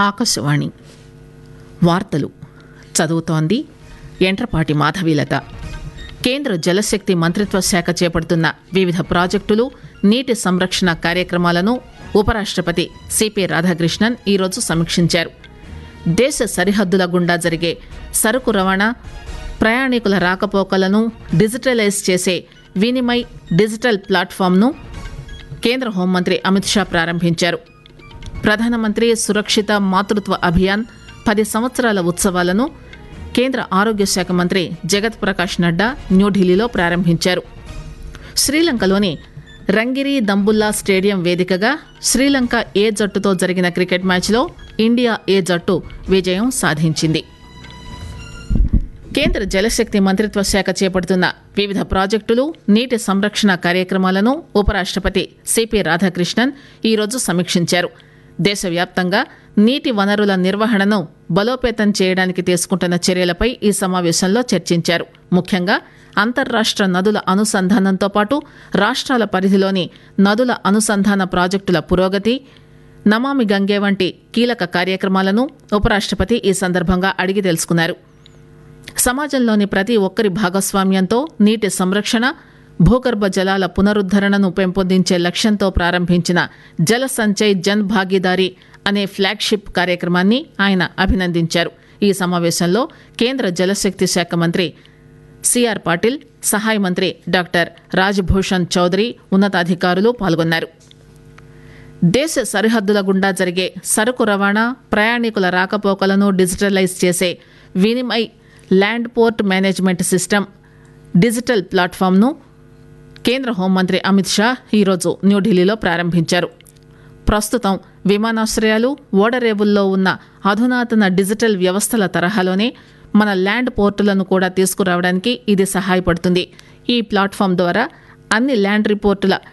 ఆకాశవాణి వార్తలు చదువుతోంది ఎంట్రపాటి మాధవీలత కేంద్ర జలశక్తి మంత్రిత్వ శాఖ చేపడుతున్న వివిధ ప్రాజెక్టులు నీటి సంరక్షణ కార్యక్రమాలను ఉపరాష్టపతి సిపి రాధాకృష్ణన్ ఈరోజు సమీక్షించారు దేశ సరిహద్దుల గుండా జరిగే సరుకు రవాణా ప్రయాణికుల రాకపోకలను డిజిటలైజ్ చేసే వినిమయ్ డిజిటల్ ప్లాట్ఫామ్ను కేంద్ర హోంమంత్రి అమిత్ షా ప్రారంభించారు ప్రధానమంత్రి సురక్షిత మాతృత్వ అభియాన్ పది సంవత్సరాల ఉత్సవాలను కేంద్ర ఆరోగ్య శాఖ మంత్రి జగత్ ప్రకాష్ నడ్డా న్యూఢిల్లీలో ప్రారంభించారు శ్రీలంకలోని రంగిరి దంబుల్లా స్టేడియం వేదికగా శ్రీలంక ఏ జట్టుతో జరిగిన క్రికెట్ మ్యాచ్లో ఇండియా ఏ జట్టు విజయం సాధించింది కేంద్ర జలశక్తి మంత్రిత్వ శాఖ చేపడుతున్న వివిధ ప్రాజెక్టులు నీటి సంరక్షణ కార్యక్రమాలను ఉపరాష్టపతి సిపి రాధాకృష్ణన్ ఈరోజు సమీక్షించారు దేశవ్యాప్తంగా నీటి వనరుల నిర్వహణను బలోపేతం చేయడానికి తీసుకుంటున్న చర్యలపై ఈ సమావేశంలో చర్చించారు ముఖ్యంగా అంతర్రాష్ట్ర నదుల అనుసంధానంతో పాటు రాష్ట్రాల పరిధిలోని నదుల అనుసంధాన ప్రాజెక్టుల పురోగతి నమామి గంగే వంటి కీలక కార్యక్రమాలను ఉపరాష్టపతి ఈ సందర్భంగా అడిగి తెలుసుకున్నారు సమాజంలోని ప్రతి ఒక్కరి భాగస్వామ్యంతో నీటి సంరక్షణ భూగర్భ జలాల పునరుద్దరణను పెంపొందించే లక్ష్యంతో ప్రారంభించిన జల సంచయ్ జన్ భాగీదారీ అనే ఫ్లాగ్షిప్ కార్యక్రమాన్ని ఆయన అభినందించారు ఈ సమావేశంలో కేంద్ర జలశక్తి శాఖ మంత్రి సిఆర్ పాటిల్ సహాయ మంత్రి డాక్టర్ రాజ్భూషణ్ చౌదరి ఉన్నతాధికారులు పాల్గొన్నారు దేశ సరిహద్దుల గుండా జరిగే సరుకు రవాణా ప్రయాణికుల రాకపోకలను డిజిటలైజ్ చేసే Vinimay land port management system digital ప్లాట్ఫామ్ను కేంద్ర హోంమంత్రి అమిత్ షా ఈరోజు న్యూఢిల్లీలో ప్రారంభించారు ప్రస్తుతం విమానాశ్రయాలు ఓడరేవుల్లో ఉన్న అధునాతన డిజిటల్ వ్యవస్థల తరహాలోనే మన ల్యాండ్ పోర్టులను కూడా తీసుకురావడానికి ఇది సహాయపడుతుంది ఈ ప్లాట్ఫామ్ ద్వారా అన్ని ల్యాండ్ రిపోర్టుల